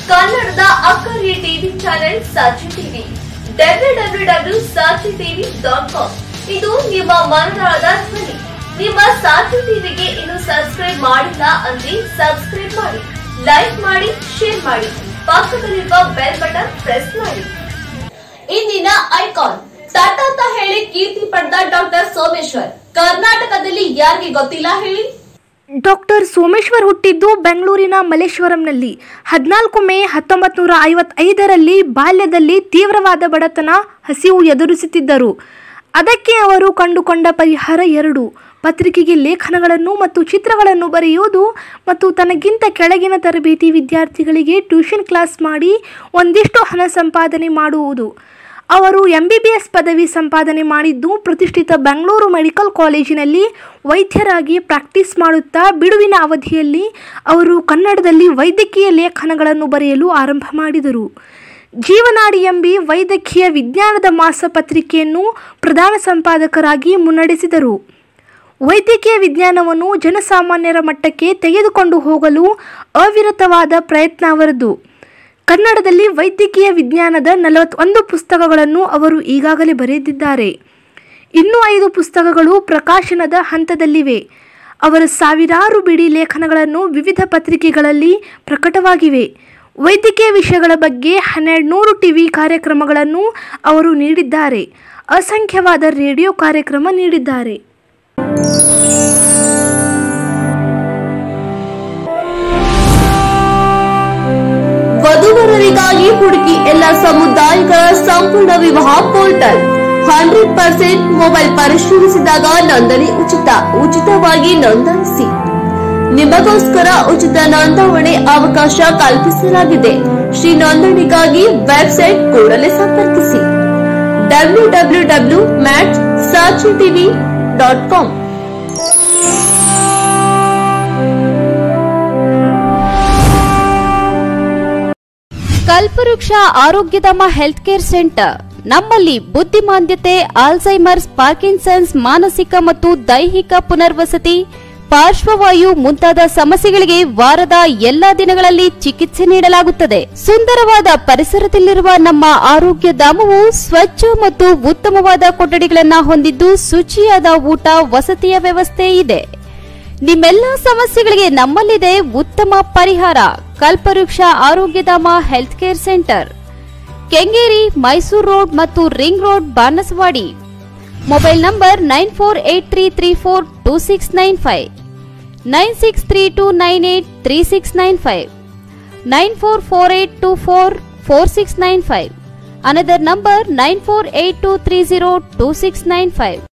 ಕನ್ನಡದ ಅಕ್ಕರಿಯ TV channel Sakshi TV W W W Sakshi TV dot com ಇದು ನಿಮ್ಮ ಮನದಾಳದ ಧ್ವನಿ ನಿಮ್ಮ ಸಾಕ್ಷಿ ಟಿವಿಗೆ ಇನ್ನು ಸಬ್ಸ್ಕ್ರೈಬ್ ಮಾಡಿಲ್ಲ ಅಂದ್ರೆ ಸಬ್ಸ್ಕ್ರೈಬ್ ಮಾಡಿ ಲೈಕ್ ಮಾಡಿ ಶೇರ್ ಮಾಡಿ ಪಕ್ಕದಲ್ಲಿರುವ ಬೆಲ್ ಬಟನ್ ಪ್ರೆಸ್ ಮಾಡಿ ಇಂದಿನ ಐಕಾನ್ ತಟ ಅಂತ ಹೇಳಿ ಕೀರ್ತಿ ಪಡೆದ ಡಾಕ್ಟರ್ ಸೋಮೇಶ್ವರ್ ಕರ್ನಾಟಕದಲ್ಲಿ ಯಾರಿಗೆ ಗೊತ್ತಿಲ್ಲ ಹೇಳಿ ಡಾಕ್ಟರ್ ಸೋಮೇಶ್ವರ್ ಹುಟ್ಟಿದ್ದು ಬೆಂಗಳೂರಿನ ಮಲ್ಲೇಶ್ವರಂನಲ್ಲಿ ಹದಿನಾಲ್ಕು ಮೇ ಹತ್ತೊಂಬತ್ತು ನೂರ ಐವತ್ತೈದರಲ್ಲಿ ಬಾಲ್ಯದಲ್ಲಿ ತೀವ್ರವಾದ ಬಡತನ ಹಸಿವು ಎದುರಿಸುತ್ತಿದ್ದರು ಅದಕ್ಕೆ ಅವರು ಕಂಡುಕೊಂಡ ಪರಿಹಾರ ಎರಡು ಪತ್ರಿಕೆಗೆ ಲೇಖನಗಳನ್ನು ಮತ್ತು ಚಿತ್ರಗಳನ್ನು ಬರೆಯುವುದು ಮತ್ತು ತನಗಿಂತ ಕೆಳಗಿನ ತರಬೇತಿ ವಿದ್ಯಾರ್ಥಿಗಳಿಗೆ ಟ್ಯೂಷನ್ ಕ್ಲಾಸ್ ಮಾಡಿ ಒಂದಿಷ್ಟು ಹಣ ಸಂಪಾದನೆ ಮಾಡುವುದು ಅವರು ಎಂಬಿಬಿಎಸ್ ಪದವಿ ಸಂಪಾದನೆ ಮಾಡಿದ್ದು ಪ್ರತಿಷ್ಠಿತ ಬೆಂಗಳೂರು ಮೆಡಿಕಲ್ ಕಾಲೇಜಿನಲ್ಲಿ ವೈದ್ಯರಾಗಿ ಪ್ರಾಕ್ಟೀಸ್ ಮಾಡುತ್ತಾ ಬಿಡುವಿನ ಅವಧಿಯಲ್ಲಿ ಅವರು ಕನ್ನಡದಲ್ಲಿ ವೈದ್ಯಕೀಯ ಲೇಖನಗಳನ್ನು ಬರೆಯಲು ಆರಂಭ ಮಾಡಿದರು ಜೀವನಾಡಿ ಎಂಬಿ ವೈದ್ಯಕೀಯ ವಿಜ್ಞಾನದ ಮಾಸಪತ್ರಿಕೆಯನ್ನು ಪ್ರಧಾನ ಸಂಪಾದಕರಾಗಿ ಮುನ್ನಡೆಸಿದರು ವೈದ್ಯಕೀಯ ವಿಜ್ಞಾನವನ್ನು ಜನಸಾಮಾನ್ಯರ ಮಟ್ಟಕ್ಕೆ ತೆಗೆದುಕೊಂಡು ಹೋಗಲು ಅವಿರತವಾದ ಪ್ರಯತ್ನ ಅವರದು ಕನ್ನಡದಲ್ಲಿ ವೈದ್ಯಕೀಯ ವಿಜ್ಞಾನದ ನಲವತ್ತೊಂದು ಪುಸ್ತಕಗಳನ್ನು ಅವರು ಈಗಾಗಲೇ ಬರೆದಿದ್ದಾರೆ ಇನ್ನೂ ಐದು ಪುಸ್ತಕಗಳು ಪ್ರಕಾಶನದ ಹಂತದಲ್ಲಿವೆ ಅವರ ಸಾವಿರಾರು ಬಿಡಿ ಲೇಖನಗಳನ್ನು ವಿವಿಧ ಪತ್ರಿಕೆಗಳಲ್ಲಿ ಪ್ರಕಟವಾಗಿವೆ ವೈದ್ಯಕೀಯ ವಿಷಯಗಳ ಬಗ್ಗೆ ಹನ್ನೆರಡು ನೂರು ಟಿವಿ ಕಾರ್ಯಕ್ರಮಗಳನ್ನು ಅವರು ನೀಡಿದ್ದಾರೆ ಅಸಂಖ್ಯವಾದ ರೇಡಿಯೋ ಕಾರ್ಯಕ್ರಮ ನೀಡಿದ್ದಾರೆ ವಧುವರರಿಗಾಗಿ ಹುಡುಕಿ ಎಲ್ಲ ಸಮುದಾಯಗಳ ಸಂಪೂರ್ಣ ವಿವಾಹ ಪೋರ್ಟಲ್ ಹಂಡ್ರೆಡ್ ಪರ್ಸೆಂಟ್ ಮೊಬೈಲ್ ಪರಿಶೀಲಿಸಿದಾಗ ನೋಂದಣಿ ಉಚಿತ ಉಚಿತವಾಗಿ ನೋಂದಾಯಿಸಿ ನಿಮಗೋಸ್ಕರ ಉಚಿತ ನೋಂದಾವಣೆ ಅವಕಾಶ ಕಲ್ಪಿಸಲಾಗಿದೆ ಶ್ರೀ ನೋಂದಣಿಗಾಗಿ ವೆಬ್ಸೈಟ್ ಕೂಡಲೇ ಸಂಪರ್ಕಿಸಿ ಡಬ್ಲ್ಯೂ ಡಬ್ಲ್ಯೂ ಡಬ್ಲ್ಯೂ ಮ್ಯಾಟ್ ಸಾಚಿ TV dot com Kalpavriksha Arogyadhama health care centre ನಮ್ಮಲ್ಲಿ ಬುದ್ಧಿಮಾಂದ್ಯತೆ ಆಲ್ಝೈಮರ್ಸ್ ಪಾರ್ಕಿನ್ಸನ್ಸ್ ಮಾನಸಿಕ ಮತ್ತು ದೈಹಿಕ ಪುನರ್ವಸತಿ ಪಾರ್ಶ್ವವಾಯು ಮುಂತಾದ ಸಮಸ್ಯೆಗಳಿಗೆ ವಾರದ ಎಲ್ಲಾ ದಿನಗಳಲ್ಲಿ ಚಿಕಿತ್ಸೆ ನೀಡಲಾಗುತ್ತದೆ ಸುಂದರವಾದ ಪರಿಸರದಲ್ಲಿರುವ ನಮ್ಮ ಆರೋಗ್ಯ ಧಾಮವು ಸ್ವಚ್ಛ ಮತ್ತು ಉತ್ತಮವಾದ ಕೊಠಡಿಗಳನ್ನ ಹೊಂದಿದ್ದು ಶುಚಿಯಾದ ಊಟ ವಸತಿಯ ವ್ಯವಸ್ಥೆ ಇದೆ ನಿಮ್ಮೆಲ್ಲ ಸಮಸ್ಯೆಗಳಿಗೆ ನಮ್ಮಲ್ಲಿದೆ ಉತ್ತಮ ಪರಿಹಾರ Kalpavriksha Arogyadhama health care centre Kengeri Mysuru road ಮತ್ತು ring road Banaswadi mobile number nine four eight three three four two six nine five nine six three two nine eight three six nine five nine four four eight two four four six nine five another number nine four eight two three zero two six nine five